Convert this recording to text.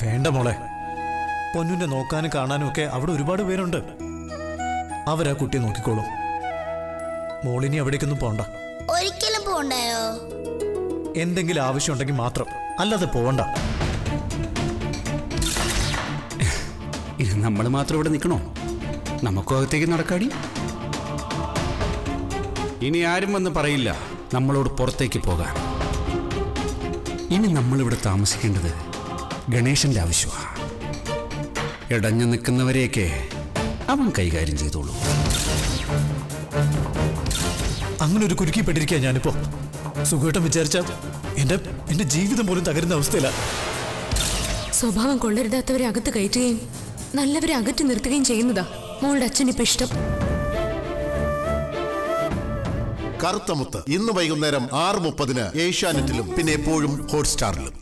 വേണ്ട മോളെ പൊന്നുനെ നോക്കാനും കാണാനും ഒക്കെ അവിടെ ഒരുപാട് പേരുണ്ട് അവരാ കുട്ടിയെ നോക്കിക്കോളും മോളിനി അവിടേക്കൊന്നും പോണ്ട ഒരിക്കലും പോണ്ടായോ എന്തെങ്കിലും ആവശ്യമുണ്ടെങ്കിൽ മാത്രം അല്ലാതെ പോവണ്ട ഇത് നമ്മൾ മാത്രം ഇവിടെ നിൽക്കണോ നമുക്കും അകത്തേക്ക് നടക്കാടി ഇനി ആരും വന്ന് പറയില്ല നമ്മളോട് പുറത്തേക്ക് പോകാൻ ഇനി നമ്മളിവിടെ താമസിക്കേണ്ടത് ഗണേശന്റെ ആവശ്യമാണ് ഇടഞ്ഞു നിൽക്കുന്നവരെയൊക്കെ അവൻ കൈകാര്യം ചെയ്തോളൂ അങ്ങനെ ഒരു കുരുക്കിപ്പെട്ടിരിക്കുക ഞാനിപ്പോ സുഖമായിട്ടും വിചാരിച്ച എന്റെ എന്റെ ജീവിതം പോലും തകരുന്ന അവസ്ഥയില സ്വഭാവം കൊള്ളരുതാത്തവരെ അകത്ത് കയറ്റുകയും നല്ലവരെ അകറ്റി നിർത്തുകയും ചെയ്യുന്നതാ മോളുടെ അച്ഛനിപ്പോ ഇഷ്ടം കറുത്തമുത്ത് ഇന്ന് വൈകുന്നേരം ആറ് മുപ്പതിന് ഏഷ്യാനെറ്റിലും പിന്നെ എപ്പോഴും ഹോട്ട്സ്റ്റാറിലും